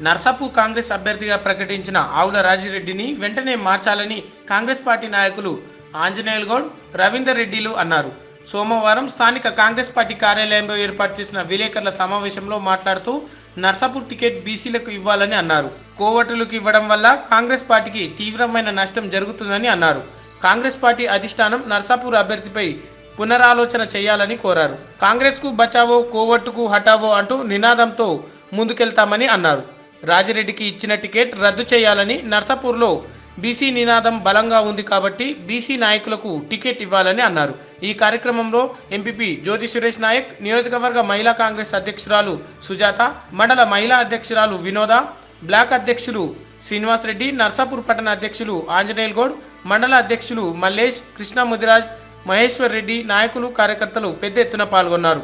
నర్సాపూర్ కాంగ్రెస్ అభ్యర్థిగా ప్రకటించిన ఆవుల రాజిరెడ్డిని వెంటనే మార్చాలని కాంగ్రెస్ పార్టీ నాయకులు ఆంజనేయులు గౌడ్ రవీందర్ రెడ్డిలు అన్నారు సోమవారం స్థానిక కాంగ్రెస్ పార్టీ కార్యాలయంలో ఏర్పాటు చేసిన విలేకరుల సమావేశంలో మాట్లాడుతూ నర్సాపూర్ టికెట్ బీసీలకు ఇవ్వాలని అన్నారు కోవటులకు ఇవ్వడం వల్ల కాంగ్రెస్ పార్టీకి తీవ్రమైన నష్టం జరుగుతుందని అన్నారు కాంగ్రెస్ పార్టీ అధిష్టానం నర్సాపూర్ అభ్యర్థిపై పునరాలోచన చేయాలని కోరారు కాంగ్రెస్ కు బచావో కోవట్టుకు హటావో అంటూ నినాదంతో ముందుకెళ్తామని అన్నారు రాజిరెడ్డికి ఇచ్చిన టికెట్ రద్దు చేయాలని నర్సాపూర్లో బీసీ నినాదం బలంగా ఉంది కాబట్టి బీసీ నాయకులకు టికెట్ ఇవ్వాలని అన్నారు ఈ కార్యక్రమంలో ఎంపీపీ జ్యోతి సురేష్ నాయక్ నియోజకవర్గ మహిళా కాంగ్రెస్ అధ్యక్షురాలు సుజాత మండల మహిళా అధ్యక్షురాలు వినోద బ్లాక్ అధ్యక్షులు శ్రీనివాస్ రెడ్డి నర్సాపూర్ పట్టణ అధ్యక్షులు ఆంజనేయుల్ గౌడ్ మండల అధ్యక్షులు మల్లేష్ కృష్ణ ముదిరాజ్ మహేశ్వర్ రెడ్డి నాయకులు కార్యకర్తలు పెద్ద ఎత్తున పాల్గొన్నారు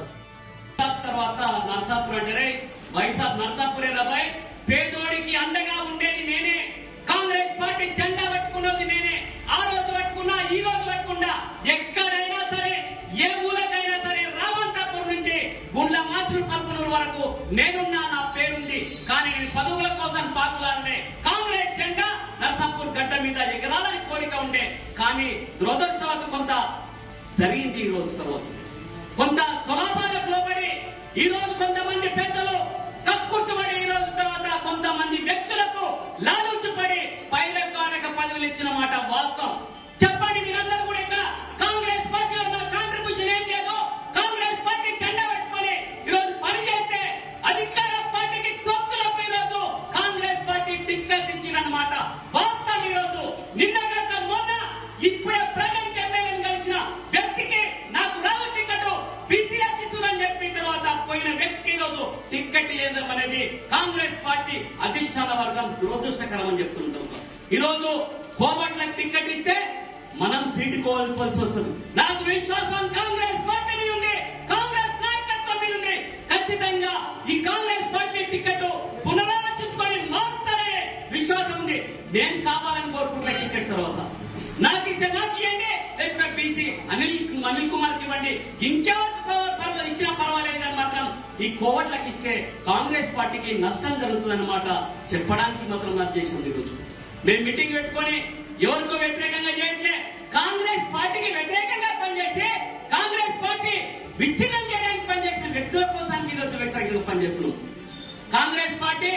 తర్వాత నర్సాపూర్ అంటే వైసాబ్ నర్సాపూర్ బాయ్ పేదోడికి అండగా ఉండేది నేనే కాంగ్రెస్ పార్టీ జెండా పట్టుకున్నది నేనే ఆ రోజు పట్టుకున్నా ఈ రోజు పట్టుకున్నా ఎక్కడైనా సరే ఏ ఊరకైనా సరే రామంతాపూర్ నుంచి గుండ్ల మాచులు పలుకునూరు వరకు నేనున్నా నా పేరుంది కానీ నేను పదవుల కోసం పాకులాడలే కాంగ్రెస్ జెండా నర్సాపూర్ గడ్డ మీద ఎగరాలని కోరిక ఉండే కానీ దురదృష్టవత్తు కొంత జరిగింది ఈ రోజు తర్వాత కొంత స్వలాభాలకు లోబడి ఈ రోజు కొంతమంది పెద్దలు కక్కుర్తుపడి ఈ రోజు తర్వాత కొంతమంది వ్యక్తులకు లాలూచుపడి పైరకారక పదవులు ఇచ్చిన మాట వాస్తవం చెప్పండి మీరందరూ కూడా ఇక్కడ కాంగ్రెస్ పార్టీలో నా కాంట్రిబ్యూషన్ ఏం లేదు కాంగ్రెస్ పార్టీ జెండా పెట్టుకొని ఈ రోజు పని చేస్తే అధికార పార్టీకి తొత్తులకు ఈ రోజు కాంగ్రెస్ పార్టీ టిక్కెట్ ఇచ్చిందన్నమాట వాస్తవం ఈ రోజు నిన్న కాక మొన్న ఇప్పుడే ప్రజెంట్ ఎమ్మెల్యేని కలిసిన వ్యక్తికి నాకు రావు టికెట్ బీసీఎస్ ఇస్తున్నా చెప్పిన తర్వాత పోయిన వ్యక్తికి ఈ రోజు టిక్కెట్ లేదు అనేది కాంగ్రెస్ పార్టీ అధిష్టాన వర్గం దురదృష్టకరం అని చెప్తుంటాం ఈ రోజు కోమట్లకు టిక్కెట్ ఇస్తే మనం సీటు కోల్పోవాల్సి వస్తుంది నాకు విశ్వాసం కాంగ్రెస్ పార్టీ మీద ఉంది కాంగ్రెస్ నాయకత్వం మీద ఉంది ఖచ్చితంగా ఈ కాంగ్రెస్ పార్టీ టికెట్ పునరాలోచించుకొని మారుతారనే విశ్వాసం ఉంది నేను కావాలని కోరుకుంటున్న టికెట్ తర్వాత నాకు ఇస్తే నాకు ఇవ్వండి లేకపోతే బీసీ అనిల్ అనిల్ కుమార్ కి ఇవ్వండి ఇంకెవరికి పర్వాలేదు ఇచ్చినా పర్వాలేదు కానీ మాత్రం ఈ కోవట్లకి ఇస్తే కాంగ్రెస్ పార్టీకి నష్టం జరుగుతుందన్నమాట చెప్పడానికి మాత్రం నాకు చేసింది ఈరోజు మేము మీటింగ్ పెట్టుకొని ఎవరికో వ్యతిరేకంగా చేయట్లే కాంగ్రెస్ పార్టీకి వ్యతిరేకంగా పనిచేసి కాంగ్రెస్ పార్టీ విచ్ఛిన్నం చేయడానికి పనిచేసిన వ్యక్తుల కోసానికి ఈరోజు వ్యతిరేకంగా పనిచేస్తున్నాం కాంగ్రెస్ పార్టీ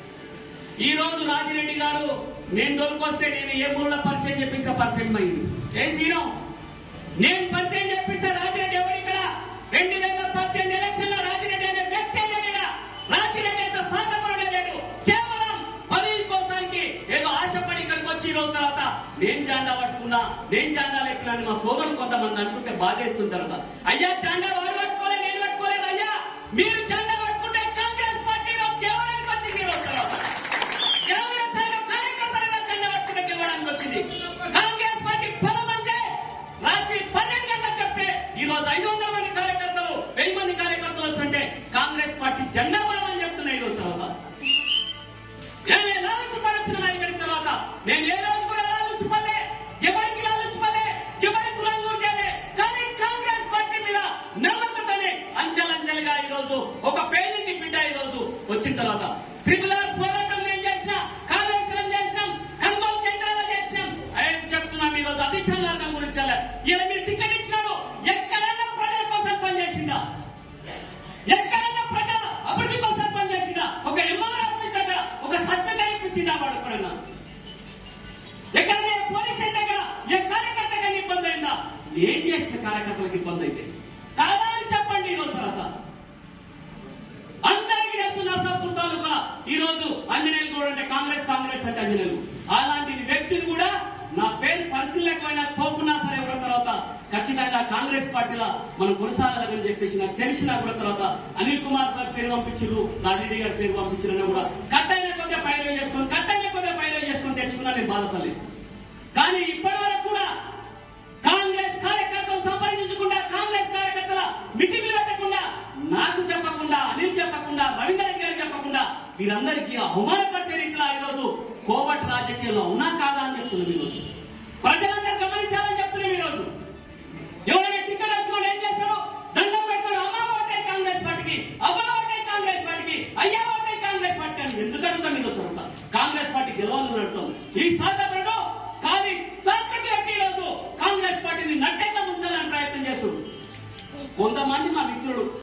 ఈ రోజు రాజిరెడ్డి గారు నేను దొరికొస్తే నేను ఏ ఊళ్ళో పరిచయం చెప్పిస్తే పరిచయం అయింది ఏ సీనం నేను పరిచయం చెప్పిస్తే రాజిరెడ్డి ఎవరు ఇక్కడ రెండు వేల పద్దెనిమిది ఎలక్షన్ లో రాజిరెడ్డి అనే వ్యక్తి లేడా రాజిరెడ్డి అంత స్వాతంత్రం లేడు కేవలం పదవి కోసానికి ఏదో ఆశపడి ఇక్కడికి వచ్చి ఈ రోజు తర్వాత నేను జాండా పట్టుకున్నా నేను జాండా లేకున్నా అని మా సోదరులు కొంతమంది అనుకుంటే బాధేస్తుంటారట అయ్యా జాండా వాడు పట్టుకోలే నేను పట్టుకోలేదు అయ్యా మీరు జాండా పట్టుకుంటే కాంగ్రెస్ పార్టీలో కేవలానికి వచ్చింది ఈ రోజు తర్వాత గ్రామీణ స్థాయిలో కార్యకర్తలుగా జెండా పట్టుకుని గెలవడానికి వచ్చింది కాంగ్రెస్ పార్టీ బలం అంటే రాత్రి పన్నెండు గంటలకు చెప్తే ఈ రోజు ఐదు వందల మంది కార్యకర్తలు వెయ్యి మంది కార్యకర్తలు వస్తుంటే కాంగ్రెస్ పార్టీ జెండా బలం అని చెప్తున్నాయి ఈ రోజు తర్వాత నేను లాలూచి పడుతున్నా ఇక్కడికి తర్వాత నేను ఏ రోజు కూడా లాలూచి పడలే ఎవరికి లాలూచి పడలే ఎవరికి రంగు చేయలే కానీ కాంగ్రెస్ పార్టీ మీద నమ్మకంతోనే అంచెలంచెలుగా ఈ రోజు ఒక పేదింటి బిడ్డ ఈ రోజు వచ్చిన తర్వాత త్రిపుల పోరాటం నేను చేసిన కాళేశ్వరం చేసినాం కన్మల్ కేంద్రాలు చేసినాం ఆయన చెప్తున్నాం ఈ రోజు అధిష్టాన వర్గం గురించి చాలా. ఇలా మీరు టికెట్ ఇచ్చినాడు ఎక్కడైనా ప్రజల కోసం పనిచేసిందా ఎక్కడైనా ప్రజల అభివృద్ధి కోసం పనిచేసిందా ఒక ఎంఆర్ ఆఫీస్ దగ్గర ఒక సర్టిఫికేట్ ఇప్పించిందా వాడు ఎక్కడన్నా ఎక్కడైనా పోలీస్ స్టేషన్ దగ్గర ఏ కార్యకర్తగా ఇబ్బంది అయిందా ఏం చేసిన కార్యకర్తలకు ఇబ్బంది అయితే కాదా అని చెప్పండి ఈ రోజు తర్వాత అందరికీ తెలుసు పుట్టాలు కూడా ఈ రోజు ఆంజనేయులు కూడా అంటే కాంగ్రెస్ కాంగ్రెస్ అంటే ఆంజనేయులు అలాంటి వ్యక్తిని కూడా నా పేరు పరిశీలకపోయినా పోకున్నా సరే ఎవరో తర్వాత ఖచ్చితంగా కాంగ్రెస్ పార్టీలో మనం కొనసాగాలని చెప్పేసి నాకు తెలిసినా కూడా తర్వాత అనిల్ కుమార్ గారి పేరు పంపించారు రాజరెడ్డి గారి పేరు పంపించారని కూడా కట్టైన కొద్దిగా పైరవి చేసుకొని కట్టైన కొద్దిగా పైరవి చేసుకొని తెచ్చుకున్నా నేను బాధపడలేదు కానీ ఇప్పటి వరకు కూడా కాంగ్రెస్ కార్యకర్తలు సంపాదించకుండా కాంగ్రెస్ కార్యకర్తల మిటింగ్లు పెట్టకుండా నాకు చెప్పకుండా అనిల్ చెప్పకుండా రవీంద్ర రెడ్డి గారికి చెప్పకుండా వీరందరికీ అవమానపరిచే రీతిలో ఈరోజు కోవట్ రాజకీయాల్లో ఉన్నా కాదా అని చెప్తున్నాం ఈరోజు ప్రజలందరూ గమనించాలని చెప్తున్నాం ఈరోజు ఎవరైనా టికెట్ వచ్చిన ఏం చేస్తాడు దండం పెడతాడు అమ్మా ఓటే కాంగ్రెస్ పార్టీకి అబ్బా ఓటే కాంగ్రెస్ పార్టీకి అయ్యా ఓటే కాంగ్రెస్ పార్టీ అని ఎందుకు అడుగుతాం ఈ సోదరుడు కానీ సాకటి పెట్టి ఈరోజు కాంగ్రెస్ పార్టీని నట్టెట్ల ముంచాలని ప్రయత్నం చేస్తున్నారు కొంతమంది మా మిత్రులు